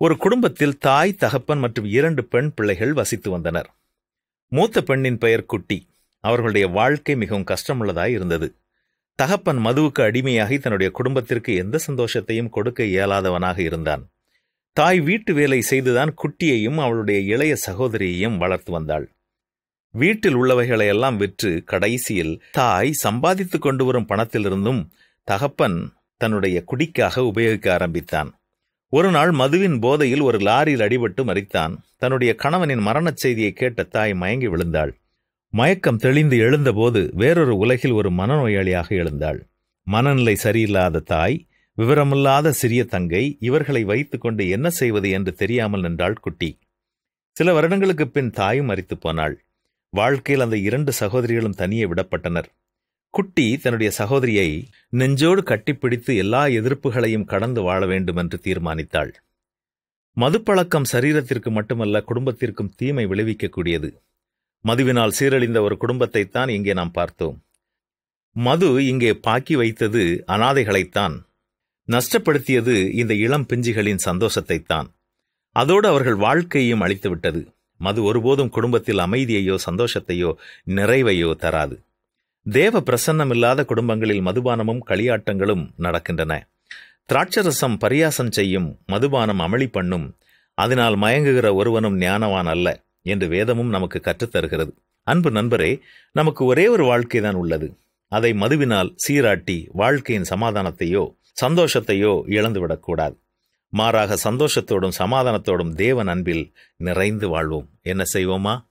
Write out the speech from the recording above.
ஒரு குடும்பத்தில் தாய் தகப்பன் மற்றும் இரண்டு பெண் பிள்ளைகள் வசித்து வந்தனர் மூத்த பெண்ணின் பெயர் குட்டி அவர்களுடைய வாழ்க்கை மிகவும் கஷ்டமுள்ளதாய் இருந்தது தகப்பன் மதுவுக்கு அடிமையாகி தன்னுடைய குடும்பத்திற்கு எந்த சந்தோஷத்தையும் கொடுக்க இயலாதவனாக இருந்தான் தாய் வீட்டு வேலை செய்துதான் குட்டியையும் அவளுடைய இளைய சகோதரியையும் வளர்த்து வந்தாள் வீட்டில் உள்ளவைகளையெல்லாம் விற்று கடைசியில் தாய் சம்பாதித்துக் கொண்டு வரும் பணத்திலிருந்தும் தகப்பன் தன்னுடைய குடிக்காக உபயோகிக்க ஆரம்பித்தான் ஒரு நாள் மதுவின் போதையில் ஒரு லாரியில் அடிபட்டு மறித்தான் தன்னுடைய கணவனின் மரணச் செய்தியை கேட்ட தாய் மயங்கி விழுந்தாள் மயக்கம் தெளிந்து எழுந்தபோது வேறொரு உலகில் ஒரு மனநோயாளியாக எழுந்தாள் மனநிலை சரியில்லாத தாய் விவரமில்லாத சிறிய தங்கை இவர்களை வைத்துக்கொண்டு என்ன செய்வது என்று தெரியாமல் நின்றாள் குட்டி சில வருடங்களுக்கு பின் தாயும் மறித்து போனாள் வாழ்க்கையில் அந்த இரண்டு சகோதரிகளும் தனியே விடப்பட்டனர் குட்டி தன்னுடைய சகோதரியை நெஞ்சோடு கட்டிப்பிடித்து எல்லா எதிர்ப்புகளையும் கடந்து வாழ வேண்டும் என்று தீர்மானித்தாள் மதுப்பழக்கம் சரீரத்திற்கு மட்டுமல்ல குடும்பத்திற்கும் தீமை விளைவிக்கக்கூடியது மதுவினால் சீரழிந்த ஒரு குடும்பத்தைத்தான் இங்கே நாம் பார்த்தோம் மது இங்கே பாக்கி வைத்தது அனாதைகளைத்தான் நஷ்டப்படுத்தியது இந்த இளம் பிஞ்சுகளின் சந்தோஷத்தைத்தான் அதோடு அவர்கள் வாழ்க்கையையும் அழித்துவிட்டது மது ஒருபோதும் குடும்பத்தில் அமைதியையோ சந்தோஷத்தையோ நிறைவையோ தராது தேவ பிரசன்னமில்லாத குடும்பங்களில் மதுபானமும் களியாட்டங்களும் நடக்கின்றன திராட்சரசம் பரியாசம் செய்யும் மதுபானம் அமளி பண்ணும் அதனால் மயங்குகிற ஒருவனும் ஞானவான் அல்ல என்று வேதமும் நமக்கு கற்றுத்தருகிறது அன்பு நண்பரே நமக்கு ஒரே ஒரு வாழ்க்கைதான் உள்ளது அதை மதுவினால் சீராட்டி வாழ்க்கையின் சமாதானத்தையோ சந்தோஷத்தையோ இழந்துவிடக்கூடாது மாறாக சந்தோஷத்தோடும் சமாதானத்தோடும் தேவன் அன்பில் நிறைந்து வாழ்வோம் என்ன செய்வோமா